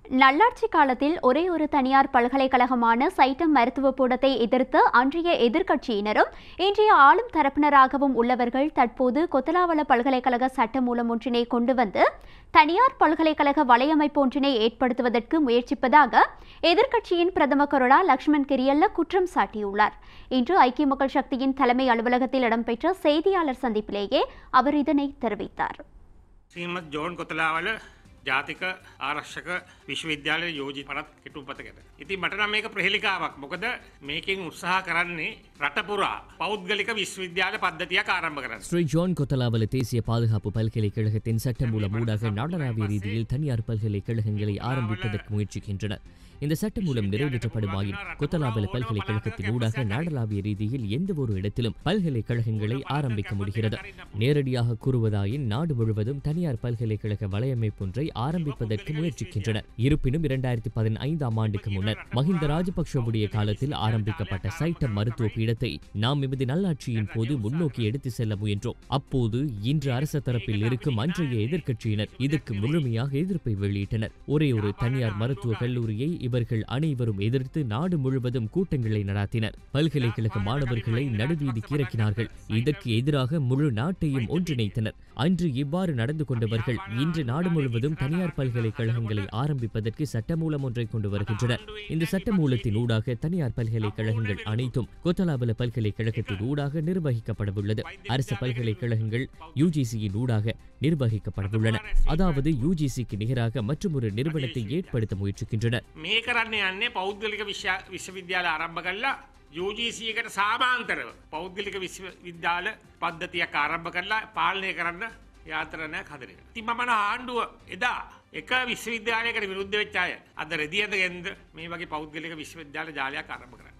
நல்லாட்சி காலத்தில் ஒரே ஒரு தனியார் பல்கலைக்கழகமான சைட்டம் மருத்துவ கூடத்தை எதிர்த்து அன்றைய எதிர்க்கட்சியினரும் இன்றைய ஆளும் தரப்பினராகவும் உள்ளவர்கள் தற்போது கொத்தலாவள பல்கலைக்கழக சட்டமூலம் ஒன்றினை கொண்டு வந்து தனியார் பல்கலைக்கழக வலையமைப்பு ஒன்றினை ஏற்படுத்துவதற்கு முயற்சிப்பதாக எதிர்க்கட்சியின் பிரதம கொறடா லக்ஷ்மண் கிரியல்ல குற்றம் சாட்டியுள்ளார் இன்று ஐக்கிய மக்கள் சக்தியின் தலைமை அலுவலகத்தில் இடம்பெற்ற செய்தியாளர் சந்திப்பிலேயே அவர் இதனை தெரிவித்தார் සීමත් ජෝන් කොතලාවල ජාතික ආරක්ෂක විශ්වවිද්‍යාලය යෝජි පනත් කෙටු පතකට. ඉති මටනම් මේක ප්‍රහෙලිකාවක් මොකද මේකින් උත්සාහ කරන්නේ රටපුරා පෞද්ගලික විශ්වවිද්‍යාල පද්ධතියක් ආරම්භ කරන්න. ஸ்ரீ ஜான் கொத்தலாவல தேசிய பாதுகாப்பு பல்கலைக்கழகத்தின் சட்டமூலம் ஊடாக நாடளாவிய ரீதியில் தனியார் பல்கலைக்கழகங்களை ஆரம்பிப்பதற்கு முயற்சிக்கின்றனர் இந்த சட்டமூலம் நிறைவேற்றப்படுமாயின் கொத்தலாவல பல்கலைக்கழகத்தின் ஊடாக நாடளாவிய ரீதியில் எந்த ஒரு இடத்திலும் பல்கலைக்கழகங்களை ஆரம்பிக்க முடிகிறது நேரடியாக கூறுவதாயின் நாடு முழுவதும் தனியார் பல்கலைக்கழக வலையமைப்பொன்றை ஆரம்பிப்பதற்கு முயற்சிக்கின்றனர் இருப்பினும் இரண்டாயிரத்தி பதினைந்தாம் ஆண்டுக்கு முன்னர் மஹிந்த ராஜபக்ஷவுடைய காலத்தில் ஆரம்பிக்கப்பட்ட சைட்டம் மருத்துவ பீடத்தை நாம் எமது நல்லாட்சியின் போது முன்னோக்கி எடுத்து செல்ல முயன்றோம் அப்போது இன்று அரச தரப்பில் இருக்கும் அன்றைய எதிர்க்கட்சியினர் இதற்கு முழுமையாக எதிர்ப்பை வெளியிட்டனர் ஒரே ஒரு தனியார் மருத்துவ கல்லூரியை இவர்கள் அனைவரும் எதிர்த்து நாடு முழுவதும் கூட்டங்களை நடாத்தினர் பல்கலைக்கழக மாணவர்களை நடுவீதிக்கு இறக்கினார்கள் இதற்கு எதிராக முழு நாட்டையும் ஒன்றிணைத்தனர் அன்று இவ்வாறு நடந்து கொண்டவர்கள் இன்று நாடு முழுவதும் தனியார் பல்கலைக்கழகங்களை ஆரம்பிப்பதற்கு சட்டமூலம் ஒன்றை கொண்டு வருகின்றனர் இந்த சட்டமூலத்தின் ஊடாக தனியார் பல்கலைக்கழகங்கள் அனைத்தும் கொத்தலாபல பல்கலைக்கழகத்தின் ஊடாக நிர்வகிக்கப்படவுள்ளது அரசு பல்கலைக்கழகங்கள் யுஜிசியின் ஊடாக நிர்வகிக்கப்படவுள்ளன அதாவது யுஜிசிக்கு நிகராக மற்றொரு நிறுவனத்தை ஏற்படுத்த முயற்சிக்கின்றனர் මේ කරන්න යන්නේ පෞද්ගලික විශ්ව- විශ්වවිද්‍යාල ආරම්භ කල්ලා යෝජීසියකට සාමාන්තරව පෞද්ගලික විශ්වවිද්‍යාල පද්ධතියක් ආරම්භ කරලා පාලනය කරන්න යාතරණයක් හදරක. ති මමන ආණ්ඩුව එදා එක විශ්වවිද්‍යාලයකට විරුද්ධ වෙච්චාය අද රෙදියදගෙන්ද මේ වගේ පෞද්ගලික විශ්වවිද්‍යාල ජාලයක් ආරම්භ කරන්න.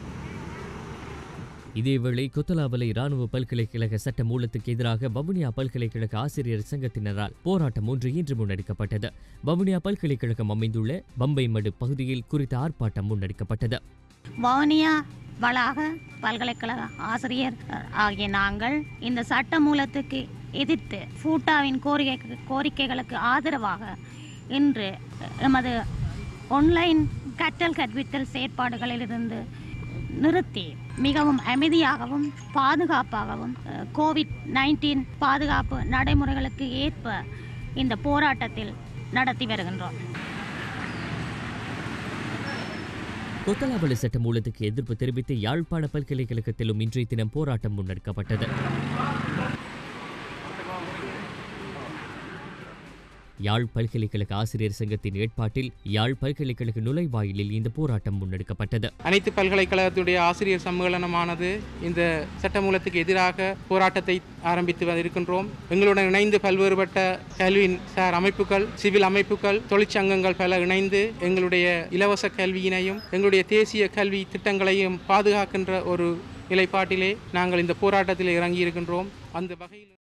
இதேவேளை கொத்தலாவலை இராணுவ பல்கலைக்கழக சட்ட மூலத்துக்கு எதிராக வவுனியா பல்கலைக்கழக ஆசிரியர் சங்கத்தினரால் போராட்டம் ஒன்று இன்று முன்னெடுக்கப்பட்டது வவுனியா பல்கலைக்கழகம் அமைந்துள்ள பம்பை மடு பகுதியில் குறித்த ஆர்ப்பாட்டம் முன்னெடுக்கப்பட்டது வவுனியா வளாக பல்கலைக்கழக ஆசிரியர் ஆகிய நாங்கள் இந்த சட்ட மூலத்துக்கு எதிர்த்து ஃபூட்டாவின் கோரிக்கை கோரிக்கைகளுக்கு ஆதரவாக இன்று எமது ஒன்லைன் கற்றல் கற்பித்தல் செயற்பாடுகளிலிருந்து நிறுத்தி மிகவும் அமைதியாகவும் பாதுகாப்பாகவும் அஹ், கோவிட் நைன்டீன் பாதுகாப்பு நடைமுறைகளுக்கு ஏற்ப இந்த போராட்டத்தில் நடத்தி வருகின்றோம் கொத்தலாவலை சட்ட மூலத்துக்கு எதிர்ப்பு தெரிவித்து யாழ்ப்பாண பல்கலைக்கழகத்திலும் இன்றைய தினம் போராட்டம் முன்னெடுக்கப்பட்டது யாழ் பல்கலைக்கழக ஆசிரியர் சங்கத்தின் ஏற்பாட்டில் யாழ் பல்கலைக்கழக நுழைவாயிலில் இந்த போராட்டம் முன்னெடுக்கப்பட்டது அனைத்து பல்கலைக்கழகத்துடைய ஆசிரியர் சம்மேளனமானது இந்த சட்டமூலத்துக்கு எதிராக போராட்டத்தை ஆரம்பித்து இருக்கின்றோம் எங்களுடன் இணைந்து பல்வேறுபட்ட கல்வி சார் அமைப்புகள் சிவில் அமைப்புகள் தொழிற்சங்கங்கள் பல இணைந்து எங்களுடைய இலவச கல்வியினையும் எங்களுடைய தேசிய கல்வி திட்டங்களையும் பாதுகாக்கின்ற ஒரு நிலைப்பாட்டிலே நாங்கள் இந்த போராட்டத்தில் இறங்கி இருக்கின்றோம் அந்த வகையில்